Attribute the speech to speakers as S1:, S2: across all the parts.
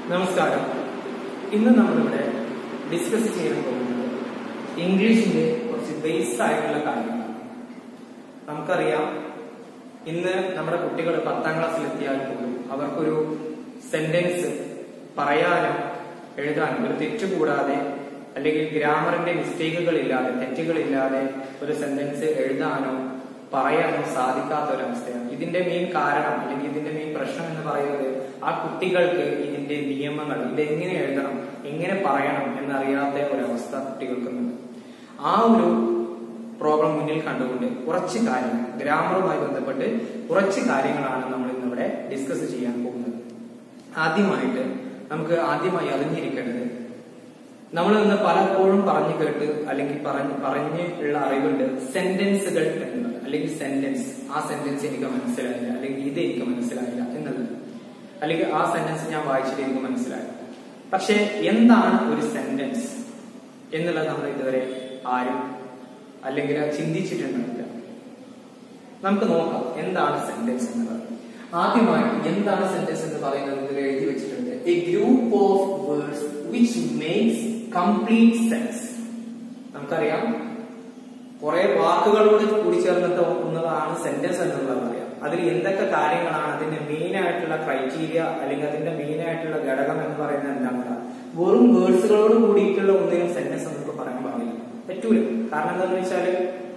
S1: നമസ്കാരം ഇന്ന് നമ്മളിവിടെ ഡിസ്കസ് ചെയ്യാൻ പോകുന്നത് ഇംഗ്ലീഷിന്റെ കുറച്ച് ബേസ് ആയിട്ടുള്ള കാര്യങ്ങളാണ് നമുക്കറിയാം ഇന്ന് നമ്മുടെ കുട്ടികൾ പത്താം ക്ലാസ്സിൽ എത്തിയാൽ പോലും അവർക്കൊരു സെന്റൻസ് പറയാനോ എഴുതാനോ ഒരു തെറ്റ് കൂടാതെ അല്ലെങ്കിൽ ഗ്രാമറിന്റെ മിസ്റ്റേക്കുകൾ ഇല്ലാതെ തെറ്റുകളില്ലാതെ ഒരു സെന്റൻസ് എഴുതാനോ പറയാനോ സാധിക്കാത്ത ഒരവസ്ഥയാണ് ഇതിന്റെ മെയിൻ കാരണം അല്ലെങ്കിൽ ഇതിന്റെ മെയിൻ പ്രശ്നം എന്ന് പറയുന്നത് ആ കുട്ടികൾക്ക് ഇതിന്റെ നിയമങ്ങൾ ഇതെങ്ങനെ എഴുതണം എങ്ങനെ പറയണം എന്നറിയാത്ത ഒരവസ്ഥ കുട്ടികൾക്കുന്നുണ്ട് ആ ഒരു പ്രോബ്ലം മുന്നിൽ കണ്ടുകൊണ്ട് കുറച്ച് കാര്യങ്ങൾ ഗ്രാമറുമായി ബന്ധപ്പെട്ട് കുറച്ച് കാര്യങ്ങളാണ് നമ്മൾ ഇന്നിവിടെ ഡിസ്കസ് ചെയ്യാൻ പോകുന്നത് ആദ്യമായിട്ട് നമുക്ക് ആദ്യമായി അറിഞ്ഞിരിക്കേണ്ടത് നമ്മൾ ഇന്ന് പലപ്പോഴും പറഞ്ഞു കേട്ട് അല്ലെങ്കിൽ പറഞ്ഞ് പറഞ്ഞ് ഉള്ള അറിവുണ്ട് സെന്റൻസുകൾ എന്നുള്ളത് അല്ലെങ്കിൽ സെന്റൻസ് ആ സെന്റൻസ് എനിക്ക് മനസ്സിലായില്ല അല്ലെങ്കിൽ ഇത് എനിക്ക് മനസ്സിലായില്ല എന്നുള്ളത് അല്ലെങ്കിൽ ആ സെന്റൻസ് ഞാൻ വായിച്ചിട്ട് എനിക്ക് മനസ്സിലായി പക്ഷെ എന്താണ് ഒരു സെന്റൻസ് എന്നുള്ളത് നമ്മൾ ഇതുവരെ ആരും അല്ലെങ്കിൽ ചിന്തിച്ചിട്ടുണ്ടാവില്ല നമുക്ക് നോക്കാം എന്താണ് സെന്റൻസ് എന്നുള്ളത് ആദ്യമായിട്ട് എന്താണ് സെന്റൻസ് എന്ന് പറയുന്നത് ഇതിൽ എഴുതി വെച്ചിട്ടുണ്ട് a group of words which makes complete sense നമുക്കറിയാം കുറെ വാക്കുകളോട് കൂടിച്ചേർന്നിട്ട് ഒന്നതാണ് സെന്റൻസ് എന്നുള്ളത് അറിയാം അതിൽ എന്തൊക്കെ കാര്യങ്ങളാണ് അതിന്റെ മെയിൻ ആയിട്ടുള്ള ക്രൈറ്റീരിയ അല്ലെങ്കിൽ അതിന്റെ മെയിൻ ആയിട്ടുള്ള ഘടകം എന്ന് പറയുന്നത് എന്താണ് വെറും വേർഡ്സുകളോട് കൂടിയിട്ടുള്ള ഒന്നിനും സെന്റൻസ് നമുക്ക് പറയാൻ പാടില്ല പറ്റൂല കാരണം എന്താണെന്ന് വെച്ചാല്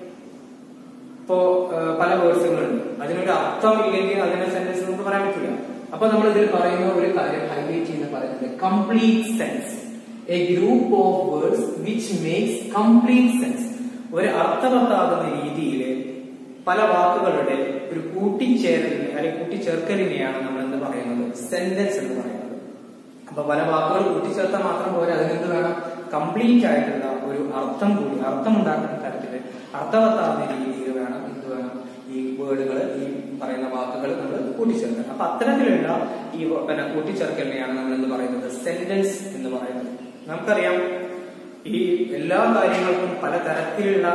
S1: ഇപ്പോ ഏഹ്, പല വേർഡ്സുകളുണ്ട് അതിനൊരു അർത്ഥം ഇല്ലെങ്കിൽ അതിന്റെ സെന്റൻസ് നമുക്ക് പറയാൻ പറ്റില്ല അപ്പൊ നമ്മൾ ഇതിൽ പറയുന്ന ഒരു കാര്യം ഹൈലൈറ്റ് ചെയ്യുന്ന പറയുന്നത് complete sense a group of words which makes complete sense ഒരു അർത്ഥവത്താകുന്ന രീതിയിൽ പല വാക്കുകളുടെ ഒരു കൂട്ടിച്ചേരലിനെ അല്ലെങ്കിൽ കൂട്ടിച്ചേർക്കലിനെയാണ് നമ്മൾ എന്ത് പറയുന്നത് സെന്റൻസ് എന്ന് പറയുന്നത് അപ്പൊ പല വാക്കുകൾ കൂട്ടിച്ചേർത്താൽ മാത്രം പോരാ അതിനെന്ത് വേണം കംപ്ലീറ്റ് ആയിട്ടുള്ള ഒരു അർത്ഥം കൂടി അർത്ഥമുണ്ടാക്കുന്ന തരത്തില് അർത്ഥവത്താവുന്ന രീതിയിൽ വേണം എന്ത് വേണം ഈ വേർഡുകൾ ഈ പറയുന്ന വാക്കുകൾ നമ്മൾ കൂട്ടിച്ചേർക്കണം അപ്പൊ അത്തരത്തിലുള്ള ഈ വ- പിന്നെ കൂട്ടിച്ചേർക്കലിനെയാണ് നമ്മൾ എന്ന് പറയുന്നത് സെന്റൻസ് എന്ന് പറയുന്നത് നമുക്കറിയാം ഈ എല്ലാ കാര്യങ്ങൾക്കും പല തരത്തിലുള്ള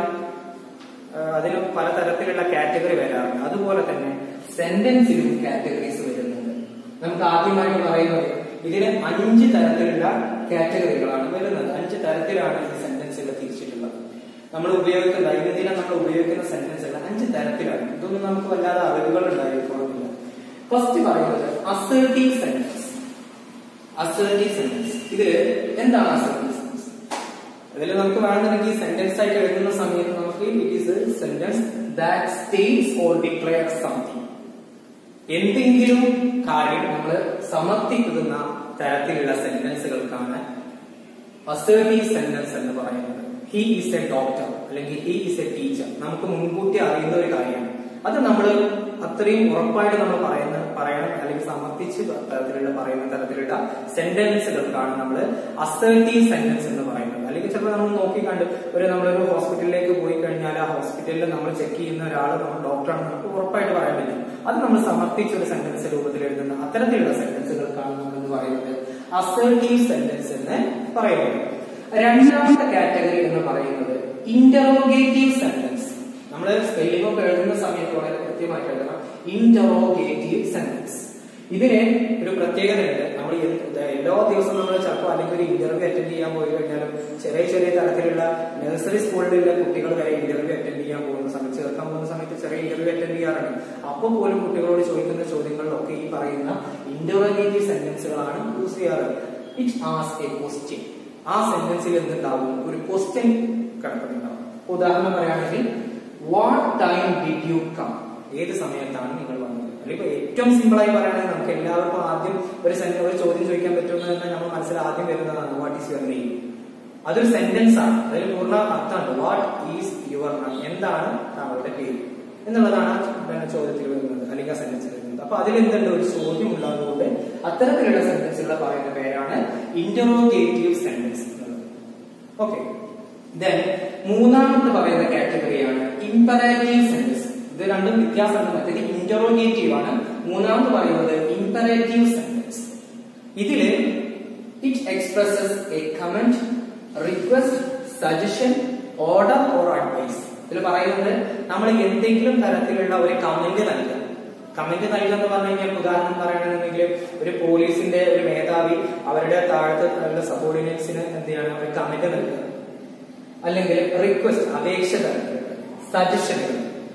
S1: ആ, അതിന് പലതരത്തിലുള്ള കാറ്റഗറി വരാറുണ്ട് അതുപോലെ തന്നെ സെന്റൻസിലും കാറ്റഗറീസ് വരുന്നുണ്ട് നമുക്ക് ആദ്യമായിട്ട് പറയുന്നത് ഇതിന് അഞ്ച് തരത്തിലുള്ള കാറ്റഗറികളാണ് വരുന്നത് അഞ്ച് തരത്തിലാണ് ഈ സെന്റൻസുകൾ തിരിച്ചിട്ടുള്ളത് നമ്മൾ ഉപയോഗിക്കുന്ന ദൈനംദിനം നമ്മൾ ഉപയോഗിക്കുന്ന സെന്റൻസുകൾ അഞ്ച് തരത്തിലാണ് ഇതൊന്നും നമുക്ക് വല്ലാതെ അറിവുകൾ ഉണ്ടായിരിക്കണമെന്നില്ല ഫസ്റ്റ് പറയുന്നത് അസേർട്ടീവ് സെന്റൻസ് അസേർട്ടീവ് സെന്റൻസ് ഇതില് എന്താണ് അസേർട്ടീവ് സെന്റൻസ് അതിൽ നമുക്ക് വേണമെന്നുണ്ടെങ്കിൽ സെന്റൻസ് ആയിട്ട് എഴുതുന്ന സമയത്ത് നമുക്ക് it is sentence that states or declare something എന്തെങ്കിലും കാര്യം നമ്മൾ സമർത്ഥിക്കുന്ന തരത്തിലുള്ള സെന്റൻസുകൾക്കാണ് അസേർട്ടീവ് സെന്റൻസ് എന്ന് പറയുന്നത് ഹി ഈസ് എ ഡോക്ടർ അല്ലെങ്കിൽ ഹി ഈസ് എ ടീച്ചർ നമുക്ക് മുൻകൂട്ടി അറിയുന്ന ഒരു കാര്യമാണ് അത് നമ്മൾ അത്രയും ഉറപ്പായിട്ട് നമ്മൾ പറയുന്ന പറയണം അല്ലെങ്കിൽ സമർത്ഥിച്ച് തരത്തിലുള്ള പറയുന്ന തരത്തിലുള്ള സെന്റൻസുകൾക്കാണ് നമ്മൾ അസേർട്ടീവ് സെന്റൻസ് എന്ന് പറയുന്നത് അല്ലെങ്കിൽ ചിലപ്പോൾ നമ്മൾ നോക്കി കണ്ട് ഒരു നമ്മളൊരു ഹോസ്പിറ്റലിലേക്ക് പോയി കഴിഞ്ഞാൽ ആ ഹോസ്പിറ്റലിൽ നമ്മൾ ചെക്ക് ചെയ്യുന്ന ഒരാൾ നമ്മൾ ഡോക്ടറാണ് നമുക്ക് ഉറപ്പായിട്ട് പറയാൻ പറ്റും അത് നമ്മൾ സമർത്ഥിച്ച ഒരു സെന്റൻസ് രൂപത്തിൽ എഴുതുന്ന അത്തരത്തിലുള്ള സെന്റൻസുകൾക്കാണ് നമ്മൾ എന്ന് പറയുന്നത് അസേർട്ടീവ് സെന്റൻസ് എന്ന് പറയുന്നത് രണ്ടാമത്തെ കാറ്റഗറി എന്ന് പറയുന്നത് ഇന്ററോഗേറ്റീവ് സെന്റൻസ് നമ്മൾ സ്പെല്ലിംഗ് ഒക്കെ എഴുതുന്ന സമയത്ത് വളരെ കൃത്യമായിട്ട് എഴുതണം ഇന്ററോഗേറ്റീവ് സെന്റൻസ് ഇതിന് ഒരു പ്രത്യേകത ഉണ്ട് നമ്മൾ എല്ലാ ദിവസവും നമ്മൾ ചിലപ്പോൾ അല്ലെങ്കിൽ ഒരു ഇന്റർവ്യൂ അറ്റൻഡ് ചെയ്യാൻ പോയി കഴിഞ്ഞാലും ചെറിയ ചെറിയ തരത്തിലുള്ള നഴ്സറി സ്കൂളിലുള്ള കുട്ടികൾ വരെ ഇന്റർവ്യൂ അറ്റൻഡ് ചെയ്യാൻ പോകുന്ന സമയത്ത് ചേർക്കാൻ പോകുന്ന സമയത്ത് ചെറിയ ഇന്റർവ്യൂ അറ്റൻഡ് ചെയ്യാറുണ്ട് അപ്പോൾ പോലും കുട്ടികളോട് ചോദിക്കുന്ന ചോദ്യങ്ങളിലൊക്കെ ഈ പറയുന്ന ഇന്ററോഗേറ്റീവ് സെന്റൻസുകളാണ് യൂസ് ചെയ്യാറ് ഇറ്റ് ആസ് എ ക്വസ്റ്റ്യൻ ആ സെന്റൻസിൽ എന്തുണ്ടാവും ഒരു ക്വസ്റ്റ്യൻ കിടക്കുന്നുണ്ടാവും ഉദാഹരണം പറയുകയാണെങ്കിൽ what time did you come ഏത് സമയത്താണ് നിങ്ങൾ വന്നത് അല്ലെങ്കിൽ ഏറ്റവും സിമ്പിൾ ആയി പറയുകയാണെങ്കിൽ നമുക്ക് എല്ലാവർക്കും ആദ്യം ഒരു സെൻ- ഒരു ചോദ്യം ചോദിക്കാൻ പറ്റുമെന്ന് തന്നെ നമ്മൾ മനസ്സിൽ ആദ്യം വരുന്നതാണ് വാട്ട് ഈസ് യുവർ നെയിം അതൊരു സെന്റൻസ് ആണ് അതിൽ പൂർണ്ണ അർത്ഥമുണ്ട് വാട്ട് ഈസ് യുവർ എന്താണ് താങ്കളുടെ പേര് എന്നുള്ളതാണ് ആ പിന്നെ ചോദ്യത്തിൽ വരുന്നത് അല്ലെങ്കിൽ ആ സെന്റൻസിൽ വരുന്നത് അപ്പൊ അതിൽ എന്തുണ്ട് ഒരു ചോദ്യം ഉള്ളതുകൊണ്ട് അത്തരത്തിലുള്ള സെന്റൻസുകളെ പറയുന്ന പേരാണ് ഇന്ററോഗേറ്റീവ് സെന്റൻസ് എന്നുള്ളത് ഓക്കെ ദെൻ മൂന്നാമത്തെ പറയുന്ന കാറ്റഗറിയാണ് ഇമ്പറേറ്റീവ് സെന്റൻസ് ഇത് രണ്ടും വ്യത്യാസമുണ്ട് മറ്റേത് ഇന്ററോഗേറ്റീവ് ആണ് മൂന്നാമത് പറയുന്നത് ഇമ്പറേറ്റീവ് സെന്റൻസ് ഇതില് it expresses a comment request suggestion order or advice ഇതിൽ പറയുന്നത് നമ്മൾ എന്തെങ്കിലും തരത്തിലുള്ള ഒരു കമന്റ് നൽകുക കമന്റ് നൽകുക എന്ന് പറഞ്ഞു കഴിഞ്ഞാൽ ഉദാഹരണം പറയണമെന്നുണ്ടെങ്കിൽ അല്ലെങ്കിൽ ഒരു പോലീസിന്റെ ഒരു മേധാവി അവരുടെ താഴത്തെ അവരുടെ സബോർഡിനേറ്റ്സിന് എന്ത് ചെയ്യണം ഒരു കമന്റ് നൽകുക അല്ലെങ്കിൽ റിക്വസ്റ്റ് അപേക്ഷ തരത്തിൽ സജഷനുകൾ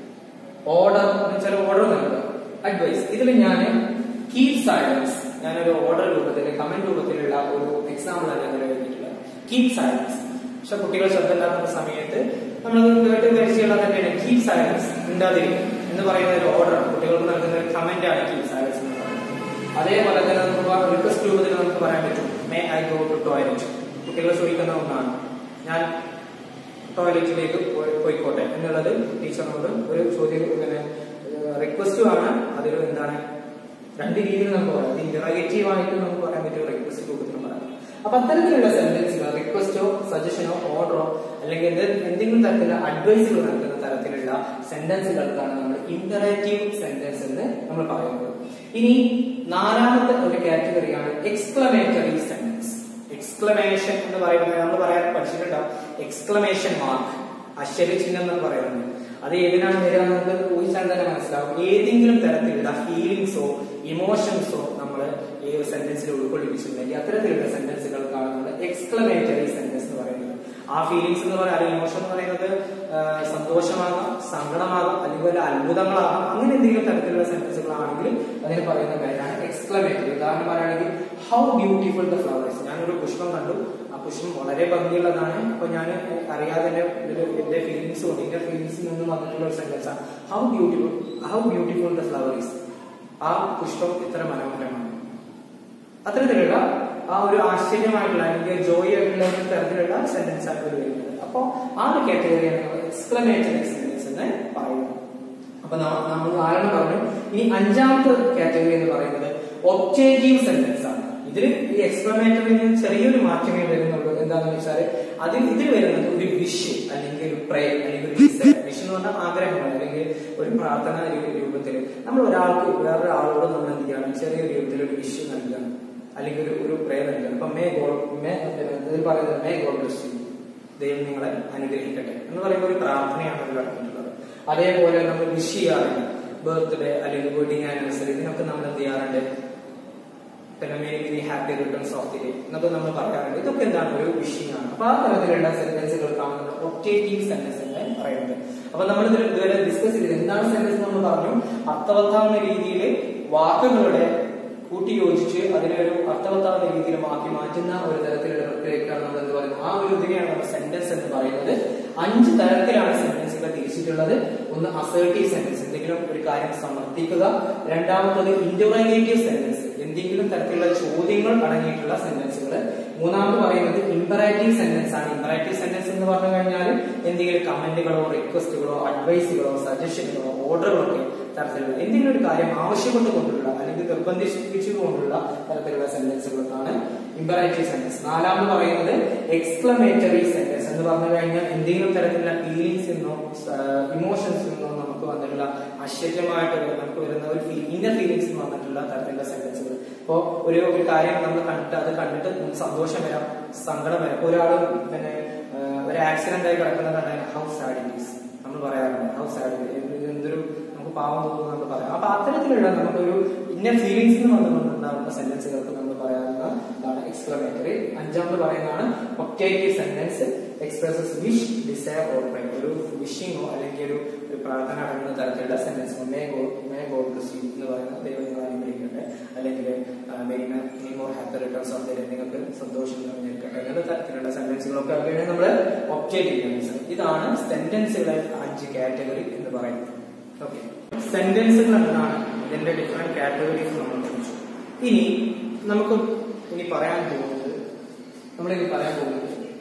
S1: ഓർഡർ ചില ഓർഡർ നൽകുക അഡ്വൈസ് ഇതിൽ ഞാൻ കീപ് സൈലൻസ് ഞാനൊരു ഓർഡർ രൂപത്തിൽ കമന്റ് രൂപത്തിലുള്ള ഒരു എക്സാമ്പിൾ ആണ് ഞാൻ എഴുതിയിട്ടുള്ളത് കീപ് സൈലൻസ് പക്ഷെ കുട്ടികൾ ശ്രദ്ധ ഉണ്ടാക്കുന്ന സമയത്ത് നമ്മൾ കേട്ട് പരിചയമുള്ള തന്നെയാണ് കീപ് സൈലൻസ് ഉണ്ടാതിരിക്കും എന്ന് പറയുന്ന ഒരു ഓർഡർ കുട്ടികൾക്ക് നൽകുന്ന ഒരു കമന്റ് ആണ് കീപ് സൈലൻസ് എന്ന് പറയുന്നത് അതേപോലെ തന്നെ നമുക്ക് റിക്വസ്റ്റ് രൂപത്തിൽ നമുക്ക് പറയാൻ പറ്റും may I go to toilet കുട്ടികൾ ചോദിക്കുന്ന ഒന്നാണ് ഞാൻ ടോയ്ലറ്റിലേക്ക് പോയി- പോയിക്കോട്ടെ എന്നുള്ളത് ടീച്ചറിനോട് ഒരു ചോദ്യം ഇങ്ങനെ റിക്വസ്റ്റും ആണ് അതൊരു എന്താണ് രണ്ട് രീതിയിൽ നമുക്ക് പറയാം അത് ഇന്ററാഗേറ്റീവ് ആയിട്ട് നമുക്ക് പറയാൻ പറ്റും റിക്വസ്റ്റ് രൂപത്തിൽ പറയാം അപ്പൊ അത്തരത്തിലുള്ള സെന്റൻസുകൾ റിക്വസ്റ്റോ സജഷനോ ഓർഡറോ അല്ലെങ്കിൽ എന്ത് എന്തെങ്കിലും തരത്തിലുള്ള അഡ്വൈസുകൾ നൽകുന്ന തരത്തിലുള്ള സെന്റൻസുകൾക്കാണ് നമ്മൾ ഇന്ററാക്റ്റീവ് സെന്റൻസ് എന്ന് നമ്മൾ പറയുന്നത് ഇനി നാലാമത്തെ ഒരു കാറ്റഗറിയാണ് എക്സ്ക്ലമേറ്ററി സെന്റൻസ് എക്സ്ക്ലമേഷൻ എന്ന് പറയുന്നത് നമ്മൾ പറയാൻ പഠിച്ചിട്ടുണ്ടാവും എക്സ്ക്ലമേഷൻ മാർക്ക് ആശ്ചര്യ ചിഹ്നം എന്ന് പറയുന്നത് അത് ഏതിനാണ് വരിക എന്ന് നമുക്ക് ഊഹിച്ചാൽ തന്നെ മനസ്സിലാവും ഏതെങ്കിലും തരത്തിലുള്ള ഫീലിങ്സോ ഇമോഷൻസോ നമ്മൾ ഈ ഒരു സെന്റൻസിൽ ഉൾക്കൊള്ളിപ്പിച്ചിട്ടുണ്ടെങ്കിൽ അത്തരത്തിലുള്ള സെന്റൻസുകൾക്കാണ് നമ്മൾ എക്സ്ക്ലമേറ്ററി സെന്റൻസ് എന്ന് പറയുന്നത് ആ ഫീലിങ്സ് എന്ന് പറയുന്നത് അല്ലെങ്കിൽ ഇമോഷൻ എന്ന് പറയുന്നത് ആ, സന്തോഷമാകാം സങ്കടമാകാം അല്ലെങ്കിൽ വല്ല അത്ഭുതങ്ങളാകാം അങ്ങനെ എന്തെങ്കിലും തരത്തിലുള്ള സെന്റൻസുകളാണെങ്കിൽ അതിന് പറയുന്ന പേരാണ് എക്സ്ക്ലമേറ്ററി ഉദാഹരണം പറയുകയാണെങ്കിൽ ഹൗ ബ്യൂട്ടിഫുൾ ദ ഫ്ലവേഴ്സ് ഞാനൊരു പുഷ്പം കണ്ടു ആ പുഷ്പം വളരെ ഭംഗിയുള്ളതാണ് അപ്പൊ ഞാൻ അറിയാതെ എന്റെ ഒരു- എന്റെ ഫീലിങ്സ് കൊണ്ട് എന്റെ ഫീലിങ്സിൽ നിന്ന് വന്നിട്ടുള്ള ഒരു സെന്റൻസ് ആണ് how beautiful how beautiful the flowers ആ പുഷ്പം ഇത്ര മനോഹരമാണ് അത്തരത്തിലുള്ള ആ ഒരു ആശ്ചര്യമായിട്ടുള്ള അല്ലെങ്കിൽ ജോയ് ആയിട്ടുള്ള ഒരു തരത്തിലുള്ള സെന്റൻസ് ആണ് ഇത് വരുന്നത് അപ്പോ ആ ഒരു കാറ്റഗറിയാണ് നമ്മൾ എക്സ്ക്ലമേറ്ററി സെന്റൻസ് എന്ന് പറയുന്നത് അപ്പൊ ന- നമ്മൾ നാലെണ്ണം പറഞ്ഞു ഇനി അഞ്ചാമത്തെ കാറ്റഗറി എന്ന് പറയുന്നത് ഒബ്ജക്റ്റീവ് സെന്റൻസ് ആണ് ഇതിൽ ഈ എക്സ്പ്ലമേറ്ററിന് ചെറിയൊരു മാറ്റമേ വരുന്നുള്ളൂ എന്താണെന്ന് വെച്ചാൽ അതിൽ ഇതിൽ വരുന്നത് ഒരു വിഷ് അല്ലെങ്കിൽ ഒരു പ്രേ അല്ലെങ്കിൽ ഒരു വിഷ് എന്ന് പറഞ്ഞാൽ ആഗ്രഹമാണ് അല്ലെങ്കിൽ ഒരു പ്രാർത്ഥന രൂപത്തിൽ നമ്മൾ ഒരാൾക്ക് വേറൊരാളോട് നമ്മൾ എന്ത് ചെയ്യണം ചെറിയ രൂപത്തിൽ ഒരു വിഷ് നൽകണം അല്ലെങ്കിൽ ഒരു ഒരു പ്രേ നൽകണം ഇപ്പൊ മേ ഗോഡ് മേ ഇതിൽ പറയുന്നത് മേ ഗോഡ് ബ്ലസ് യു ദൈവം നിങ്ങളെ അനുഗ്രഹിക്കട്ടെ എന്ന് പറയുന്ന ഒരു പ്രാർത്ഥനയാണ് അതിൽ അടങ്ങിയിട്ടുള്ളത് അതേപോലെ നമ്മൾ വിഷ് ചെയ്യാറുണ്ട് ബർത്ത്ഡേ അല്ലെങ്കിൽ വെഡിങ് ആനിവേഴ്സറി ഇതിനൊക്കെ നമ്മൾ എന്ത് ചെയ്യാറുണ്ട് പിന്നെ many many happy returns of the day എന്നൊക്കെ നമ്മൾ പറയാറുണ്ട് ഇതൊക്കെ എന്താണ് ഒരു വിഷിംഗ് ആണ് അപ്പൊ ആ തരത്തിലുള്ള സെന്റൻസുകൾക്കാണ് നമ്മൾ ഒപ്റ്റേറ്റീവ് സെന്റൻസ് എന്ന് പറയുന്നത് അപ്പൊ നമ്മൾ ഇതിൽ ഇതുവരെ ഡിസ്കസ് ചെയ്തത് എന്താണ് സെന്റൻസ് നമ്മൾ പറഞ്ഞു അർത്ഥവത്താവുന്ന രീതിയിൽ വാക്കുകളുടെ കൂട്ടി യോജിച്ച് അതിനെ ഒരു അർത്ഥവത്താവുന്ന രീതിയിൽ മാറ്റി മാറ്റുന്ന ഒരു തരത്തിലുള്ള പ്രക്രിയക്കാണ് നമ്മൾ എന്ത് പറയുന്നത് ആ ഒരു ഇതിനെയാണ് നമ്മൾ സെന്റൻസ് എന്ന് പറയുന്നത് അഞ്ച് തരത്തിലാണ് സെന്റൻസുകൾ തിരിച്ചിട്ടുള്ളത് ഒന്ന് അസേർട്ടീവ് സെന്റൻസ് എന്തെങ്കിലും ഒരു കാര്യം സമർത്ഥിക്കുക രണ്ടാമത്തത് ഇന്റർവേറ്റീവ് സെന്റൻസ് എന്തെങ്കിലും തരത്തിലുള്ള ചോദ്യങ്ങൾ അടങ്ങിയിട്ടുള്ള സെന്റൻസുകൾ മൂന്നാമത് പറയുന്നത് ഇമ്പറാറ്റീവ് സെന്റൻസ് ആണ് ഇമ്പറാറ്റീവ് സെന്റൻസ് എന്ന് പറഞ്ഞു കഴിഞ്ഞാൽ എന്തെങ്കിലും കമന്റുകളോ റിക്വസ്റ്റുകളോ അഡ്വൈസുകളോ സജഷനുകളോ ഓർഡറുകളൊക്കെ തരത്തിലുള്ള എന്തെങ്കിലും ഒരു കാര്യം ആവശ്യപ്പെട്ടുകൊണ്ടുള്ള അല്ലെങ്കിൽ നിർബന്ധിപ്പിച്ചുകൊണ്ടുള്ള തരത്തിലുള്ള സെന്റൻസുകൾക്കാണ് ഇമ്പറാറ്റീവ് സെന്റൻസ് നാലാമത് പറയുന്നത് എക്സ്ക്ലമേറ്ററി സെന്റൻസ് എന്ന് പറഞ്ഞു കഴിഞ്ഞാൽ എന്തെങ്കിലും തരത്തിലുള്ള ഫീലിംഗ്സ് നിന്നോ ഇമോഷൻസ് നിന്നോ നമുക്ക് വന്നിട്ടുള്ള ആശ്ചര്യമായിട്ട് നമുക്ക് വരുന്ന ഒരു ഇന്നർ ഫീലിംഗ്സ് വന്നിട്ടുള്ള തരത്തിലുള്ള സെന്റൻസുകൾ ഇപ്പോ ഒരു ഒരു കാര്യം നമ്മൾ കണ്ടിട്ട് അത് കണ്ടിട്ട് നമുക്ക് സന്തോഷം വരാം സങ്കടം വരാം ഇപ്പൊ ഒരാള് പിന്നെ ആ, ഒരു ആക്സിഡന്റ് ആയി കിടക്കുന്നതാണ് ഹൗ സാഡ് ഇറ്റ് ഈസ് നമ്മൾ പറയാറുണ്ട് ഹൗ സാഡ് എന്തൊരു നമുക്ക് പാവം തോന്നുന്നു നമ്മൾ പറയാം അപ്പൊ അത്തരത്തിലുള്ള നമുക്കൊരു ഇന്നർ ഫീലിംഗ്സ് വന്നുകൊണ്ടുണ്ടാകുന്ന സെന്റൻസുകൾക്ക് നമ്മൾ പറയാവുന്ന ഇതാണ് എക്സ്ക്ലമേറ്ററി അഞ്ചാമത് പറയുന്നതാണ് optative sentence expresses wish desire or pray ഒരു വിഷിങ്ങോ അല്ലെങ്കിൽ ഒരു ഒരു പ്രാർത്ഥന അടങ്ങുന്ന തരത്തിലുള്ള sentence may God may God bless എന്ന് പറയുന്ന ദൈവം നിങ്ങൾ അനുഗ്രഹിക്കട്ടെ അല്ലെങ്കിൽ many more happy returns of ദൈവം നിങ്ങൾക്ക് സന്തോഷം നിറഞ്ഞിരിക്കട്ടെ എന്നുള്ള തരത്തിലുള്ള സെന്റൻസുകളൊക്കെ ആണ് നമ്മൾ ഒപ്റ്റേറ്റീവ് സെന്റൻസ് ഇതാണ് സെന്റൻസുകളെ അഞ്ച് കാറ്റഗറി എന്ന് പറയുന്നത് ഓക്കെ സെന്റൻസുകൾ എന്താണ് ഇതിന്റെ ഡിഫറെന്റ് കാറ്റഗറീസ് നമ്മൾ പഠിച്ചു ഇനി നമുക്ക് ഇനി പറയാൻ പോകുന്നത് നമ്മളിനി പറയാൻ പോകുന്നത്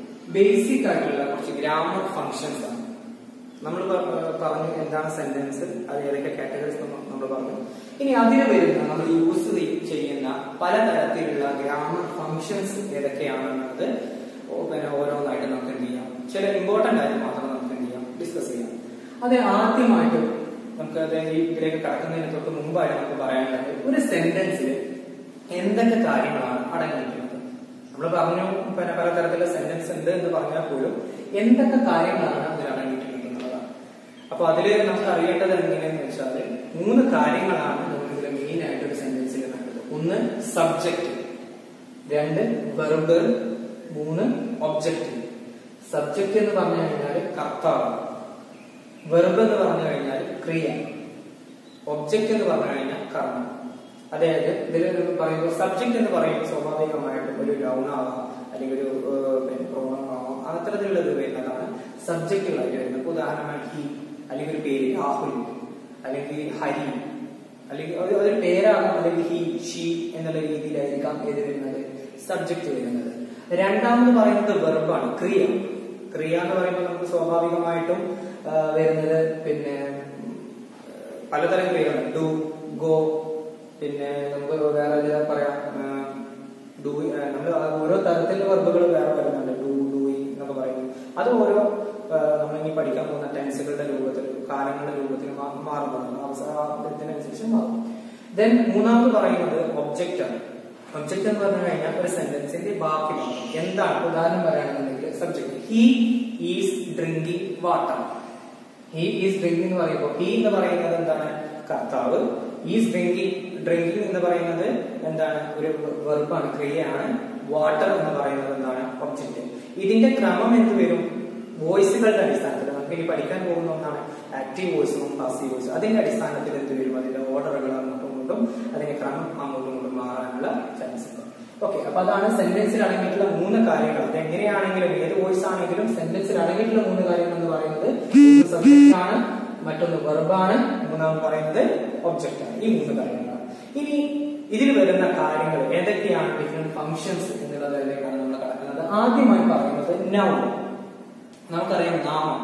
S1: ബേസിക് ആയിട്ടുള്ള കുറച്ച് ഗ്രാമർ ഫങ്ഷൻസ് ആണ് നമ്മൾ പറഞ്ഞു എന്താണ് സെന്റൻസ് അത് ഏതൊക്കെ കാറ്റഗറീസ് നമ്മൾ പറഞ്ഞു ഇനി അതിന് വരുന്ന നമ്മൾ യൂസ് ചെയ്യുന്ന പലതരത്തിലുള്ള ഗ്രാമർ ഫങ്ഷൻസ് ഏതൊക്കെയാണെന്നുള്ളത് ഓ- പിന്നെ ഓരോന്നായിട്ട് നമുക്ക് എന്ത് ചെയ്യാം ചില ഇമ്പോർട്ടന്റ് ആയിട്ട് മാത്രം നമുക്ക് എന്ത് ചെയ്യാം ഡിസ്കസ് ചെയ്യാം അത് ആദ്യമായിട്ട് നമുക്ക് അത് ഈ ഇതിലേക്ക് കടക്കുന്നതിന് തൊട്ട് മുമ്പായിട്ട് നമുക്ക് പറയാനുള്ളത് ഒരു സെന്റൻസിൽ എന്തൊക്കെ കാര്യങ്ങളാണ് അടങ്ങിയിരിക്കുന്നത് നമ്മൾ പറഞ്ഞു പിന്നെ പലതരത്തിലുള്ള സെന്റൻസ് ഉണ്ട് എന്ന് പറഞ്ഞാൽ പോലും എന്തൊക്കെ കാര്യങ്ങളാണ് അതിൽ അടങ്ങിയിട്ടുള്ളത് എന്നുള്ളതാണ് അപ്പൊ അതിൽ നമുക്ക് അറിയേണ്ടത് എങ്ങനെയെന്ന് വെച്ചാൽ മൂന്ന് കാര്യങ്ങളാണ് നമുക്ക് ഇതിൽ മെയിൻ ആയിട്ട് ഒരു സെന്റൻസിൽ വേണ്ടത് ഒന്ന് ഒന്ന് സബ്ജക്റ്റ് രണ്ട് വെർബ് മൂന്ന് ഒബ്ജക്റ്റ് സബ്ജക്റ്റ് എന്ന് പറഞ്ഞു കഴിഞ്ഞാൽ കർത്താവ് വെർബ് എന്ന് പറഞ്ഞു കഴിഞ്ഞാൽ ക്രിയ ഒബ്ജക്റ്റ് എന്ന് പറഞ്ഞു കഴിഞ്ഞാൽ കർമ്മം അതായത് ഇതിൽ പറയുമ്പോൾ സബ്ജക്റ്റ് എന്ന് പറയുമ്പോൾ സ്വാഭാവികമായിട്ടും ഒരു noun ആവാം അല്ലെങ്കിൽ ഒരു ഏഹ്, പിന്നെ pronoun ആവാം അത്തരത്തിലുള്ളത് വരുന്നതാണ് സബ്ജക്റ്റുകളായിട്ട് വരുന്നത് ഇപ്പൊ ഉദാഹരണമായി ഹി അല്ലെങ്കിൽ ഒരു പേര് രാഹുൽ അല്ലെങ്കിൽ ഹരി അല്ലെങ്കിൽ ഒരു അതൊരു പേരാകാം അല്ലെങ്കിൽ ഹി ഷീ എന്നുള്ള രീതിയിലായിരിക്കാം ഏത് വരുന്നത് സബ്ജക്റ്റ് വരുന്നത് രണ്ടാമത് പറയുന്നത് വെർബാണ് ക്രിയ ക്രിയ എന്ന് പറയുമ്പോൾ നമുക്ക് സ്വാഭാവികമായിട്ടും ആ, വരുന്നത് പിന്നെ പലതരം ക്രിയകളുണ്ട് ഡു ഗോ പിന്നെ നമുക്ക് വേറെ ചില പറയാം ഡു നമ്മൾ ഓരോ തരത്തിലുള്ള വെർബുകൾ വേറെ വരുന്നുണ്ട് ഡു ഡൂയിങ് എന്നൊക്കെ പറയുന്നു അത് ഓരോ നമ്മൾ ഇനി പഠിക്കാൻ പോകുന്ന ടെൻസുകളുടെ രൂപത്തിൽ കാലങ്ങളുടെ രൂപത്തിൽ മാ- മാറുന്നതാണ് അവസരത്തിനനുസരിച്ച് മാറും ദെൻ മൂന്നാമത് പറയുന്നത് ഒബ്ജക്റ്റ് ആണ് ഒബ്ജക്റ്റ് എന്ന് പറഞ്ഞു കഴിഞ്ഞാൽ ഒരു സെന്റൻസിന്റെ ബാക്കി ഭാഗം എന്താണ് ഉദാഹരണം പറയുകയാണെന്നുണ്ടെങ്കിൽ subject he is drinking water he is drinking എന്ന് പറയുമ്പോൾ ഹി എന്ന് പറയുന്നത് എന്താണ് കർത്താവ് ഈസ് ഡ്രിങ്കിങ് ഡ്രിങ്കിങ് എന്ന് പറയുന്നത് എന്താണ് ഒരു വെറുപ്പാണ് ക്രിയയാണ് വാട്ടർ എന്ന് പറയുന്നത് എന്താണ് ഒബ്ജക്റ്റ് ഇതിന്റെ ക്രമം എന്ത് വരും വോയിസുകളുടെ അടിസ്ഥാനത്തിൽ നമുക്ക് ഇനി പഠിക്കാൻ പോകുന്ന ഒന്നാണ് ആക്റ്റീവ് വോയിസും പാസീവ് വോയിസും അതിന്റെ അടിസ്ഥാനത്തിൽ എന്ത് വരും അതിന്റെ ഓർഡറുകൾ അങ്ങോട്ടും ഇങ്ങോട്ടും അതിന്റെ ക്രമം അങ്ങോട്ടും ഇങ്ങോട്ടും മാറാനുള്ള ചാൻസ് ഉണ്ട് ഓക്കെ അപ്പൊ അതാണ് സെന്റൻസിൽ അടങ്ങിയിട്ടുള്ള മൂന്ന് കാര്യങ്ങൾ അത് എങ്ങനെയാണെങ്കിലും ഏത് വോയിസ് ആണെങ്കിലും സെന്റൻസിൽ അടങ്ങിയിട്ടുള്ള മൂന്ന് കാര്യങ്ങൾ എന്ന് പറയുന്നത് ഒന്ന് സബ്ജക്റ്റ് ആണ് മറ്റൊന്ന് വെർബാണ് മൂന്നാമത് പറയുന്നത് ഒബ്ജക്റ്റ് ആണ് ഈ മൂന്ന് കാര്യങ്ങളാണ് ഇനി ഇതിൽ വരുന്ന കാര്യങ്ങൾ ഏതൊക്കെയാണ് ഡിഫറെന്റ് ഫങ്ഷൻസ് എന്നുള്ളതിലേക്കാണ് നമ്മൾ കടക്കുന്നത് ആദ്യമായി പറയുന്നത് നൗൺ നമുക്കറിയാം നാമം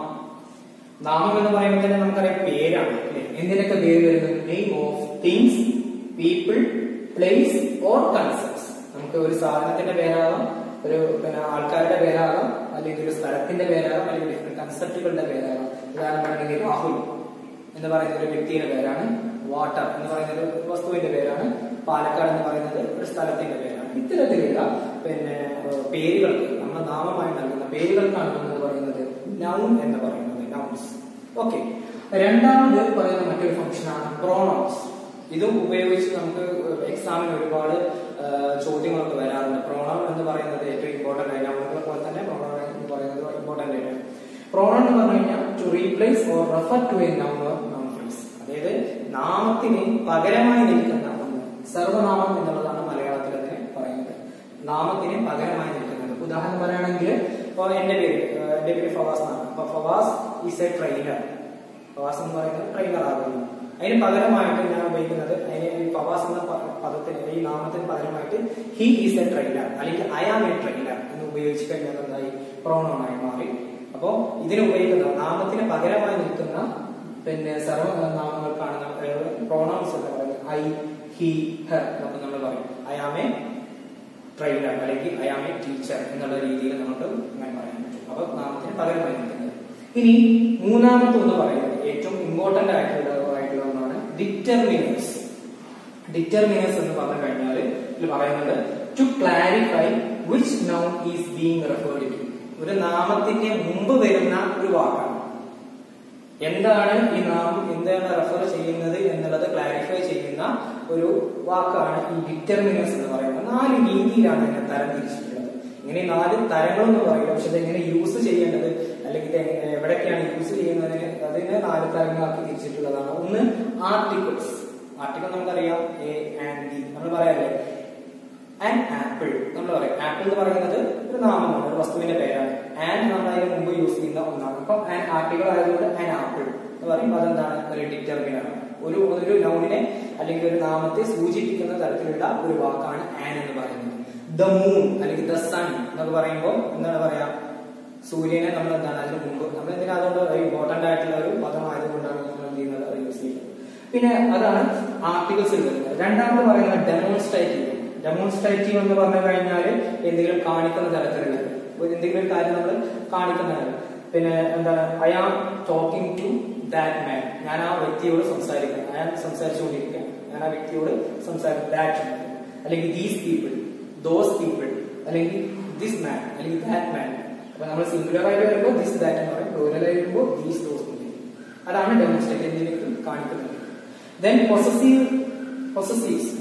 S1: നാമം എന്ന് പറയുമ്പോൾ തന്നെ നമുക്കറിയാം പേരാണ് അല്ലേ എന്തിനൊക്കെ പേര് വരുന്നത് name of things people place or concepts നമുക്ക് ഒരു സാധനത്തിന്റെ പേരാകാം ഒരു പിന്നെ ആൾക്കാരുടെ പേരാകാം അല്ലെങ്കിൽ ഒരു സ്ഥലത്തിന്റെ പേരാകാം അല്ലെങ്കിൽ ഡിഫറെന്റ് കൺസെപ്റ്റുകളുടെ പേരാകാം ഉദാഹരണമാണെങ്കിൽ രാഹുൽ എന്ന് പറയുന്ന ഒരു വ്യക്തിയുടെ പേരാണ് വാട്ടർ എന്ന് പറയുന്ന ഒരു വസ്തുവിന്റെ പേരാണ് പാലക്കാട് എന്ന് പറയുന്നത് ഒരു സ്ഥലത്തിന്റെ പേരാണ് ഇത്തരത്തിലുള്ള പിന്നെ ഏഹ്, പേരുകൾക്ക് നമ്മൾ നാമമായി നൽകുന്ന പേരുകൾക്കാണ് നമ്മൾ പറയുന്നത് നൗൺ എന്ന് പറയുന്നത് നൗൺസ് ഓക്കെ രണ്ടാമത് പറയുന്ന മറ്റൊരു ഫംഗ്ഷനാണ് പ്രോണൗൺസ് ഇതും ഉപയോഗിച്ച് നമുക്ക് എക്സാമിന് ഒരുപാട് ഏഹ്, ചോദ്യങ്ങളൊക്കെ വരാറുണ്ട് പ്രോണൗൺ എന്ന് പറയുന്നത് ഏറ്റവും ഇമ്പോർട്ടന്റ് ആയി നമ്മളെ പോലെ തന്നെ പ്രോണൗൺ എന്ന് പറയുന്നത് ഇമ്പോർട്ടന്റ് ആയിട്ട് പ്രോണൗൺ എന്ന് പറഞ്ഞു കഴിഞ്ഞാൽ to replace or refer to a noun or noun phrase അതായത് നാമത്തിന് പകരമായി നിൽക്കുന്ന ഒന്ന് സർവനാമം എന്നുള്ളതാണ് മലയാളത്തിൽ അതിനെ പറയുന്നത് നാമത്തിന് പകരമായി നിൽക്കുന്നത് ഉദാഹരണം പറയുകയാണെങ്കിൽ ഇപ്പൊ എന്റെ പേര് ഏഹ്, എന്റെ പേര് ഫവാസ് എന്നാണ് അപ്പൊ Fawaz is a trainer Fawaz എന്ന് പറയുന്നത് ട്രെയിനർ ആകുന്നു അതിന് പകരമായിട്ട് ഞാൻ ഉപയോഗിക്കുന്നത് അതിന് ഈ ഫവാസ് എന്ന പ- പദത്തിന് ഈ നാമത്തിന് പകരമായിട്ട് ഹി ഈസ് എ ട്രെയിനർ അല്ലെങ്കിൽ ഐ ആം എ ട്രെയിനർ എന്ന് ഉപയോഗിച്ച് കഴിഞ്ഞാൽ എന്തായി പ്രോണോൺ ആയി മാറി അപ്പോ ഇതിന് ഉപയോഗിക്കുന്ന നാമത്തിന് പകരമായി നിൽക്കുന്ന പിന്നെ സർവനാമങ്ങൾക്കാണ് പ്രോണൗൺസ് എന്ന് പറയുന്നത് ഐ ഹി ഹർ എന്നൊക്കെ നമ്മൾ പറയും ഐ ആം എ ട്രെയിനർ അല്ലെങ്കിൽ ഐ ആം എ ടീച്ചർ എന്നുള്ള രീതിയിൽ നമുക്ക് ഇങ്ങനെ പറയാൻ പറ്റും അപ്പൊ നാമത്തിന് പകരമായി നിൽക്കുന്നത് ഇനി മൂന്നാമത്തെ ഒന്ന് പറയുന്നത് ഏറ്റവും ഇമ്പോർട്ടന്റ് ആയിട്ടുള്ള ആയിട്ടുള്ള ഒന്നാണ് ഡിറ്റർമിനേഴ്സ് ഡിറ്റർമിനേഴ്സ് എന്ന് പറഞ്ഞു കഴിഞ്ഞാൽ ഇതിൽ പറയുന്നത് to clarify which noun is being referred to ഒരു നാമത്തിന്റെ മുമ്പ് വരുന്ന ഒരു വാക്കാണ് എന്താണ് ഈ നാമം എന്താണ് റെഫർ ചെയ്യുന്നത് എന്നുള്ളത് ക്ലാരിഫൈ ചെയ്യുന്ന ഒരു വാക്കാണ് ഈ ഡിറ്റർമിനേഴ്സ് എന്ന് പറയുന്നത് നാല് രീതിയിലാണ് ഇതിനെ തരം തിരിച്ചിട്ടുള്ളത് ഇങ്ങനെ ഈ നാല് തരങ്ങളെന്ന് പറയില്ല പക്ഷെ ഇത് എങ്ങനെ യൂസ് ചെയ്യേണ്ടത് അല്ലെങ്കിൽ ഇത് എങ്ങനെ- എവിടെയൊക്കെയാണ് യൂസ് ചെയ്യുന്നതിന് അതിനെ നാല് തരങ്ങളാക്കി തിരിച്ചിട്ടുള്ളതാണ് ഒന്ന് ആർട്ടിക്കിൾസ് ആർട്ടിക്കിൾ നമുക്കറിയാം എ ആൻഡ് ബി നമ്മൾ പറയാറില്ലേ ആൻഡ് ആപ്പിൾ നമ്മൾ പറയും ആപ്പിൾ എന്ന് പറയുന്നത് ഒരു നാമമാണ് ഒരു വസ്തുവിന്റെ പേരാണ് ആൻഡ് നമ്മൾ അതിന് മുമ്പ് യൂസ് ചെയ്യുന്ന ഒന്നാണ് അപ്പൊ ആൻ ആർട്ടിക്കിൾ ആയതുകൊണ്ട് ആൻ ആപ്പിൾ എന്ന് പറയും അതെന്താണ് ഒരു ഡിറ്റർമിനർ ഒരു ഒരു നൗണിനെ അല്ലെങ്കിൽ ഒരു നാമത്തെ സൂചിപ്പിക്കുന്ന തരത്തിലുള്ള ഒരു വാക്കാണ് ആൻ എന്ന് പറയുന്നത് ദ മൂൺ അല്ലെങ്കിൽ ദ സൺ എന്നൊക്കെ പറയുമ്പോൾ എന്താണ് പറയാ സൂര്യനെ നമ്മൾ എന്താണ് അതിന് മുമ്പ് നമ്മൾ എന്തിനാ അതുകൊണ്ട് ഇമ്പോർട്ടന്റ് ആയിട്ടുള്ള ഒരു പദമായതുകൊണ്ടാണ് നമ്മൾ എന്ത് ചെയ്യുന്നത് അത് യൂസ് ചെയ്യുന്നത് പിന്നെ അതാണ് ആർട്ടിക്കിൾസിൽ വരുന്നത് രണ്ടാമത് പറയുന്നത് ഡെമോൺസ്ട്രേറ്റീവ് ഡെമോൺസ്ട്രേറ്റീവ് എന്ന് പറഞ്ഞു കഴിഞ്ഞാൽ എന്തെങ്കിലും കാണിക്കുന്ന തരത്തിലുള്ളത് ഒരു എന്തെങ്കിലും ഒരു കാര്യം നമ്മൾ കാണിക്കുന്നതാണ് പിന്നെ എന്താണ് I am talking to that man ഞാൻ ആ വ്യക്തിയോട് സംസാരിക്കുന്നു ഞാൻ സംസാരിച്ചുകൊണ്ടിരിക്കുകയാണ് ഞാൻ ആ വ്യക്തിയോട് സംസാരിക്കും ദാറ്റ് അല്ലെങ്കിൽ ദീസ് പീപ്പിൾ ദോസ് പീപ്പിൾ അല്ലെങ്കിൽ ദിസ് മാൻ അല്ലെങ്കിൽ ദാറ്റ് മാൻ അപ്പൊ നമ്മൾ സിംഗുലർ ആയിട്ട് വരുമ്പോൾ ദിസ് ദാറ്റ് എന്ന് പറയും പ്ലൂറൽ ആയി വരുമ്പോൾ ദീസ് ദോസ് അതാണ് ഡെമോൺസ്ട്രേറ്റ് എന്തിലേക്ക് കാണിക്കുന്നത് ദെൻ പൊസസീവ് പൊസസീവ്സ്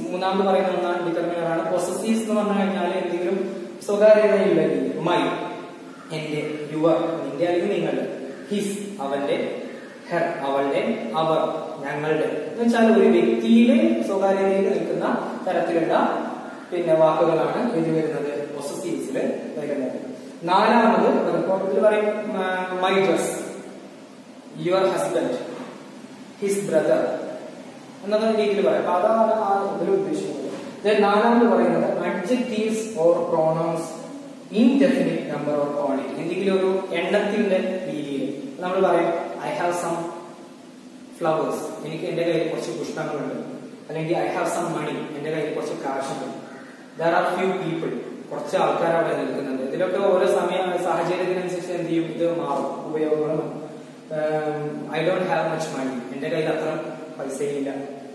S1: മൂന്നാമത് പറയുന്ന ഒന്നാണ് ഡിറ്റർമിനർ ആണ് പൊസസീവ്സ് എന്ന് പറഞ്ഞു കഴിഞ്ഞാൽ എന്തെങ്കിലും സ്വകാര്യതയുള്ള രീതി മൈ എന്റെ യുവർ നിന്റെ അല്ലെങ്കിൽ നിങ്ങളുടെ ഹിസ് അവന്റെ ഹെർ അവളുടെ അവർ ഞങ്ങളുടെ എന്ന് വെച്ചാൽ ഒരു വ്യക്തിയിലെ സ്വകാര്യതയിൽ നിൽക്കുന്ന തരത്തിലുള്ള പിന്നെ വാക്കുകളാണ് ഇത് വരുന്നത് പൊസസീവ്സിൽ വരുന്നത് നാലാമത് ഇതിൽ പറയും my dress your husband his brother എന്നൊക്കെ രീതിയിൽ പറയാം അപ്പൊ അതാണ് ആ ഇതിൽ ഉദ്ദേശിക്കുന്നത് Then നാലാമത് പറയുന്നത് adjectives or pronouns indefinite number or quantity എന്തെങ്കിലും ഒരു എണ്ണത്തിന്റെ രീതിയിൽ നമ്മൾ പറയും ഐ ഹാവ് സം ഫ്ലവേഴ്സ് എനിക്ക് എന്റെ കയ്യിൽ കുറച്ച് പുഷ്പങ്ങളുണ്ട് അല്ലെങ്കിൽ ഐ ഹാവ് സം മണി എന്റെ കയ്യിൽ കുറച്ച് കാശുണ്ട് ദർ ആർ ഫ്യൂ പീപ്പിൾ കുറച്ച് ആൾക്കാർ അവിടെ നിൽക്കുന്നുണ്ട് ഇതിലൊക്കെ ഓരോ സമയ സാഹചര്യത്തിനനുസരിച്ച് എന്ത് ചെയ്യും ഇത് മാറും ഉപയോഗങ്ങളും I don't have much money എന്റെ കയ്യിൽ അത്ര പൈസയില്ല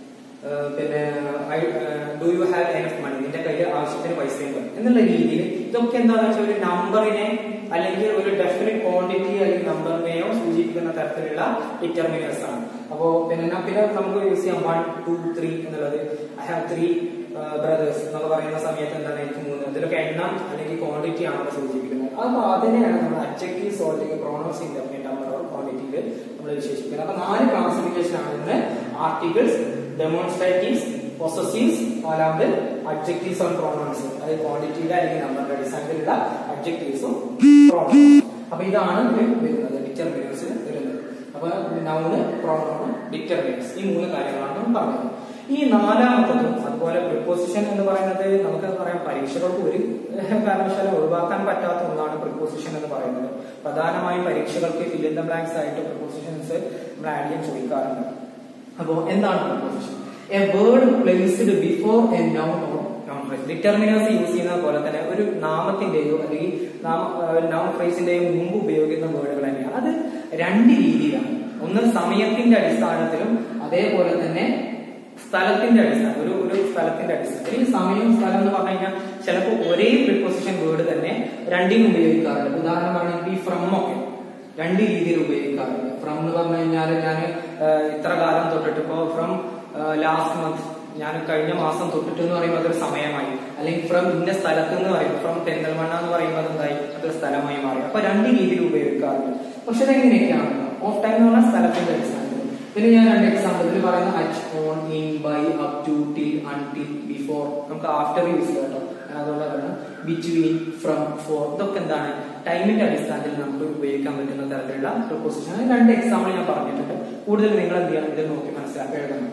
S1: ഏഹ് പിന്നെ I do you have enough money നിന്റെ കയ്യിൽ ആവശ്യത്തിന് പൈസയുണ്ട് എന്നുള്ള രീതിയിൽ ഇതൊക്കെ എന്താണെന്ന് വെച്ചാൽ ഒരു നമ്പറിനെ അല്ലെങ്കിൽ ഒരു ഡെഫിനറ്റ് ക്വാണ്ടിറ്റി അല്ലെങ്കിൽ നമ്പറിനെയോ സൂചിപ്പിക്കുന്ന തരത്തിലുള്ള ഡിറ്റർമിനേഴ്സ് ആണ് അപ്പോ പിന്നെ ന- പിന്നെ നമുക്ക് യൂസ് ചെയ്യാം വൺ ടു ത്രീ എന്നുള്ളത് ഐ ഹാവ് ത്രീ ബ്രദേഴ്സ് എന്നൊക്കെ പറയുന്ന സമയത്ത് എന്താണ് എനിക്ക് മൂന്ന് ഇതിലൊക്കെ എണ്ണം അല്ലെങ്കിൽ ക്വാണ്ടിറ്റി ആണ് അവിടെ സൂചിപ്പിക്കുന്നത് അപ്പൊ അതിനെയാണ് നമ്മൾ അബ്ജക്റ്റീവ്സ് അല്ലെങ്കിൽ പ്രോണോസ് ഇൻഡെഫിനിറ്റ് നമ്പർ ക്വാണ്ടിറ്റിയിൽ നമ്മൾ വിശേഷിപ്പിക്കുന്നത് അപ്പൊ നാല് ക്ലാസിഫിക്കേഷൻ ആണ് ഇതിന് ആർട്ടിക്കിൾസ് ഡെമോൺസ്ട്രേറ്റീവ്സ് പൊസസീവ്സ് നാലാമത് അബ്ജക്റ്റീവ്സ് ഓൺ പ്രോണോൺസ് അതായത് ക്വാണ്ടിറ്റിയുടെ അല്ലെങ്കിൽ നമ്പറിന്റെ അടിസ്ഥാനത്തിലുള്ള അബ്ജക്റ്റീവ്സും പ്രോണോൺസ് അപ്പൊ ഇതാണ് ഇതിൽ വരുന്നത് ഡിറ്റർമിനേഴ്സിൽ വരുന്നത് അപ്പൊ നൗണ് പ്രോണോൺ ഡിറ്റർമിനേഴ്സ് ഈ മൂന്ന് കാര്യങ്ങളാണ് നമ്മൾ പറഞ്ഞത് ഈ നാലാമത്തതും അതുപോലെ പ്രിപ്പോസിഷൻ എന്ന് പറയുന്നത് നമുക്ക് പറയാം പരീക്ഷകൾക്ക് ഒരു കാരണവശാലും ഒഴിവാക്കാൻ പറ്റാത്ത ഒന്നാണ് പ്രിപ്പോസിഷൻ എന്ന് പറയുന്നത് പ്രധാനമായും പരീക്ഷകൾക്ക് ഫിൽ ഇൻ ദ ബ്ലാങ്ക്സ് ആയിട്ട് പ്രിപ്പോസിഷൻസ് നമ്മൾ ആഡ് ചെയ്യാൻ ചോദിക്കാറുണ്ട് അപ്പോ എന്താണ് preposition a word placed before a noun or noun phrase determiners use ചെയ്യുന്ന പോലെ തന്നെ ഒരു നാമത്തിന്റെയോ അല്ലെങ്കിൽ നാമ നൗൺ ഫ്രേസിന്റെയോ മുമ്പ് ഉപയോഗിക്കുന്ന വേർഡുകൾ തന്നെയാണ് അത് രണ്ട് രീതിയിലാണ് ഒന്ന് സമയത്തിന്റെ അടിസ്ഥാനത്തിലും അതേപോലെ തന്നെ സ്ഥലത്തിന്റെ അടിസ്ഥാനം ഒരു ഒരു സ്ഥലത്തിന്റെ അടിസ്ഥാനത്തിൽ ഈ സമയം സ്ഥലം എന്ന് പറഞ്ഞു കഴിഞ്ഞാൽ ചിലപ്പോൾ ഒരേ പ്രിപ്പോസിഷൻ വേർഡ് തന്നെ രണ്ടിനും ഉപയോഗിക്കാറുണ്ട് ഉദാഹരണം പറഞ്ഞാൽ ഈ ഫ്രം ഒക്കെ രണ്ട് രീതിയിൽ ഉപയോഗിക്കാറുണ്ട് ഫ്രം എന്ന് പറഞ്ഞു കഴിഞ്ഞാൽ ഞാൻ ഇത്ര കാലം തൊട്ടിട്ട് ഇപ്പോ ഫ്രം ലാസ്റ്റ് മന്ത് ഞാൻ കഴിഞ്ഞ മാസം തൊട്ടിട്ട് എന്ന് പറയുമ്പോൾ അതൊരു സമയമായി അല്ലെങ്കിൽ ഫ്രം ഇന്ന സ്ഥലത്ത് എന്ന് പറയും ഫ്രം പെരിന്തൽമണ്ണ എന്ന് പറയുമ്പോൾ അതെന്തായി അതൊരു സ്ഥലമായി മാറി അപ്പൊ രണ്ട് രീതിയിൽ ഉപയോഗിക്കാറുണ്ട് പക്ഷെ അതെങ്ങനെയൊക്കെയാണ് ഓഫ് ടൈം എന്ന് പറഞ്ഞാൽ സ്ഥലത്തിന്റെ അടിസ്ഥാനത്തിൽ പിന്നെ ഞാൻ രണ്ട് എക്സാമ്പിൾ ഇതിൽ പറയുന്ന at on in by up to till until before നമുക്ക് ആഫ്റ്റർ യൂസ് ചെയ്യാം കേട്ടോ ഞാൻ അതുകൊണ്ട് പറയുന്നത് ബിറ്റ്വീൻ ഫ്രം ഫോർ ഇതൊക്കെ എന്താണ് ടൈമിന്റെ അടിസ്ഥാനത്തിൽ നമുക്ക് ഉപയോഗിക്കാൻ പറ്റുന്ന തരത്തിലുള്ള പ്രൊപ്പോസിഷൻ രണ്ട് എക്സാമ്പിൾ ഞാൻ പറഞ്ഞിട്ടുണ്ട് കൂടുതൽ നിങ്ങൾ എന്ത് ചെയ്യണം ഇത് നോക്കി മനസ്സിലാക്കി എഴുതണം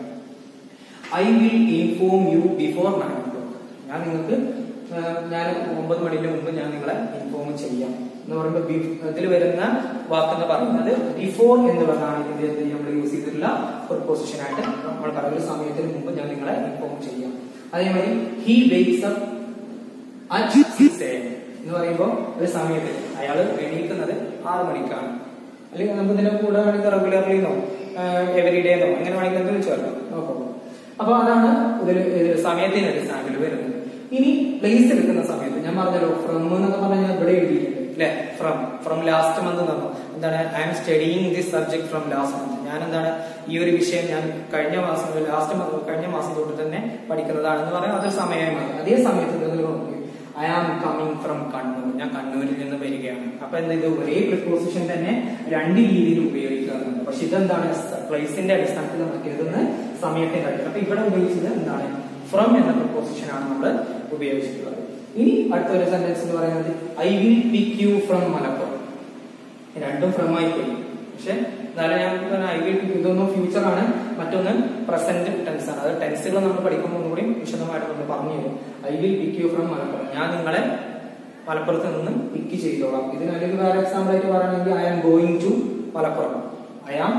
S1: I will inform you before nine o'clock ഞാൻ നിങ്ങൾക്ക് ഏഹ്, ഞാൻ ഒമ്പത് മണിന്റെ മുമ്പ് ഞാൻ നിങ്ങളെ ഇൻഫോം ചെയ്യാം എന്ന് പറയുമ്പോൾ ഇതിൽ വരുന്ന വാക്കെന്ന് പറയുന്നത് ബിഫോർ എന്നുള്ളതാണ് ഇതിന്റെ എന്ത് നമ്മൾ യൂസ് ചെയ്തിട്ടുള്ള പൊസിഷൻ ആയിട്ട് നമ്മൾ പറയുന്ന ഒരു സമയത്തിന് മുമ്പ് ഞാൻ നിങ്ങളെ ഇൻഫോം ചെയ്യാം അതേമാതിരി he wakes up at six a എന്ന് പറയുമ്പോൾ ഒരു സമയത്ത് അയാൾ എണീക്കുന്നത് ആറ് മണിക്കാണ് അല്ലെങ്കിൽ നമുക്ക് ഇതിന്റെ കൂടെ വേണമെങ്കിൽ റെഗുലർലി എന്നോ എവറി ഡേ എന്നോ അങ്ങനെ വേണമെങ്കിൽ എന്ത് വിളിച്ചു വരണം നോക്കാം അപ്പൊ അതാണ് ഇതിൽ സമയത്തിന്റെ അടിസ്ഥാനത്തിൽ വരുന്നത് ഇനി പ്ലേസ് എടുക്കുന്ന സമയത്ത് ഞാൻ പറഞ്ഞല്ലോ ഫ്രം എന്നൊക്കെ പറഞ്ഞാൽ ഇവിടെ എഴുതിയിട്ടുണ്ട് അല്ലെ ഫ്രം ഫ്രം ലാസ്റ്റ് മന്ത് എന്ന് പറഞ്ഞു എന്താണ് I am studying this subject from last month ഞാൻ എന്താണ് ഈ ഒരു വിഷയം ഞാൻ കഴിഞ്ഞ മാസം ലാസ്റ്റ് മന്ത് കഴിഞ്ഞ മാസം തൊട്ട് തന്നെ പഠിക്കുന്നതാണെന്ന് പറയാം അതൊരു സമയമായി അതേ സമയത്ത് ഇതിൽ നോക്കി I am coming from Kannur ഞാൻ കണ്ണൂരിൽ നിന്ന് വരികയാണ് അപ്പൊ എന്താ ഇത് ഒരേ പ്രിപ്പോസിഷൻ തന്നെ രണ്ട് രീതിയിൽ ഉപയോഗിക്കാറുണ്ട് പക്ഷെ ഇതെന്താണ് പ്ലേസിന്റെ അടിസ്ഥാനത്തിൽ നമുക്ക് എഴുതുന്ന സമയത്തിന്റെ അടിസ്ഥാനം അപ്പൊ ഇവിടെ ഉപയോഗിച്ചത് എന്താണ് ഫ്രം എന്ന പ്രിപ്പോസിഷൻ ആണ് നമ്മൾ ഉപയോഗിച്ചിട്ടുള്ളത് ഇനി അടുത്ത ഒരു സെന്റൻസ് എന്ന് പറയുന്നത് I will pick you from Malappuram രണ്ടും ഫ്രം ആയി പോയി പക്ഷെ എന്നാലും ഞാൻ ഐ വിൽ പിക്ക് ഇതൊന്നും ഫ്യൂച്ചർ ആണ് മറ്റൊന്ന് പ്രസന്റ് ടെൻസ് ആണ് അത് ടെൻസുകൾ നമ്മൾ പഠിക്കുമ്പോൾ ഒന്നുകൂടി വിശദമായിട്ട് നമ്മൾ പറഞ്ഞു തരും I will pick you from Malappuram ഞാൻ നിങ്ങളെ മലപ്പുറത്ത് നിന്ന് പിക്ക് ചെയ്തോളാം ഇതിന് അല്ലെങ്കിൽ വേറെ എക്സാമ്പിൾ ആയിട്ട് പറയുകയാണെങ്കിൽ I am going to Malappuram I am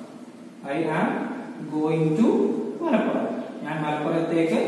S1: I am going to Malappuram ഞാൻ മലപ്പുറത്തേക്ക്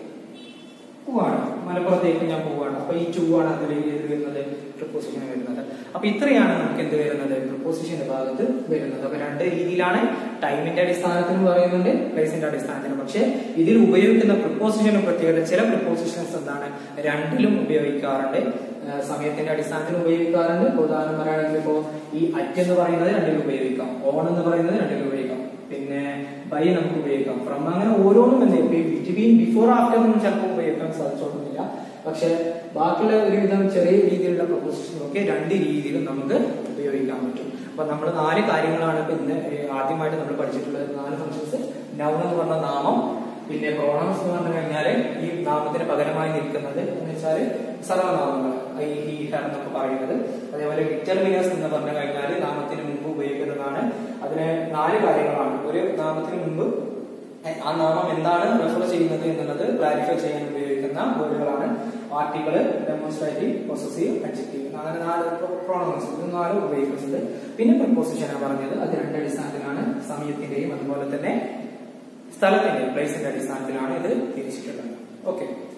S1: പോവാണ് മലപ്പുറത്തേക്ക് ഞാൻ പോവാണ് അപ്പൊ ഈ ടു ആണ് അതിൽ ഏത് വരുന്നത് പ്രിപ്പോസിഷൻ വരുന്നത് അപ്പൊ ഇത്രയാണ് നമുക്ക് എന്ത് വരുന്നത് പ്രിപ്പോസിഷന്റെ ഭാഗത്ത് വരുന്നത് അപ്പൊ രണ്ട് രീതിയിലാണ് ടൈമിന്റെ അടിസ്ഥാനത്തിലും പറയുന്നുണ്ട് പ്ലേസിന്റെ അടിസ്ഥാനത്തിലും പക്ഷെ ഇതിൽ ഉപയോഗിക്കുന്ന പ്രിപ്പോസിഷനും പ്രത്യേകത ചില പ്രിപ്പോസിഷൻസ് എന്താണ് രണ്ടിലും ഉപയോഗിക്കാറുണ്ട് ആ, സമയത്തിന്റെ അടിസ്ഥാനത്തിൽ ഉപയോഗിക്കാറുണ്ട് ഇപ്പൊ ഉദാഹരണം പറയുകയാണെങ്കിൽ ഇപ്പോ ഈ അറ്റ് എന്ന് പറയുന്നത് രണ്ടിലും ഉപയോഗിക്കാം ഓൺ എന്ന് പറയുന്നത് രണ്ടിലും ഉപയോഗിക്കാം പിന്നെ ബൈ നമുക്ക് ഉപയോഗിക്കാം ഫ്രം അങ്ങനെ ഓരോന്നും എന്ത് ബിറ്റ്വീൻ ബിഫോർ ആഫ്റ്റർ ഒന്നും ചിലപ്പോൾ ഉപയോഗിക്കാൻ സാധിച്ചോളുന്നില്ല പക്ഷെ ബാക്കിയുള്ള ഒരുവിധം ചെറിയ രീതിയിലുള്ള പ്രൊപ്പോസിഷനൊക്കെ രണ്ട് രീതിയിലും നമുക്ക് ഉപയോഗിക്കാൻ പറ്റും അപ്പൊ നമ്മൾ നാല് കാര്യങ്ങളാണ് ഇപ്പൊ ഇന്ന് ഏഹ് ആദ്യമായിട്ട് നമ്മൾ പഠിച്ചിട്ടുള്ളത് നാല് ഫംഗ്ഷൻസ് നൗൺ എന്ന് പറഞ്ഞ നാമം പിന്നെ പ്രോണംസ് എന്ന് പറഞ്ഞു കഴിഞ്ഞാൽ ഈ നാമത്തിന് പകരമായി നിൽക്കുന്നത് എന്ന് വെച്ചാൽ സർവനാമങ്ങൾ ഐ ഹി ഹർ എന്നൊക്കെ പറയുന്നത് അതേപോലെ ഡിറ്റർമിനേഴ്സ് എന്ന് പറഞ്ഞു കഴിഞ്ഞാൽ നാമത്തിന് മുമ്പ് ഉപയോഗിക്കുന്നതാണ് അതിന് നാല് കാര്യങ്ങളാണ് ഒരു നാമത്തിന് മുമ്പ് ആ നാമം എന്താണ് റെഫർ ചെയ്യുന്നത് എന്നുള്ളത് ക്ലാരിഫൈ ചെയ്യാൻ ഉപയോഗിക്കുന്ന വേർഡുകളാണ് ആർട്ടിക്കിള് ഡെമോൺസ്ട്രേറ്റീവ് പൊസസീവ് അഡ്ജക്റ്റീവ് അങ്ങനെ നാല് പ്രോണൗൺസ് ഇത് നാല് ഉപയോഗിക്കുന്നത് പിന്നെ പ്രപ്പോസിഷനാണ് പറഞ്ഞത് അത് രണ്ട് അടിസ്ഥാനത്തിലാണ് സമയത്തിന്റെയും അതുപോലെ തന്നെ സ്ഥലത്തിന്റെയും പ്ലേസിന്റെ അടിസ്ഥാനത്തിലാണ് ഇത് തിരിച്ചിട്ടുള്ളത് ഓക്കെ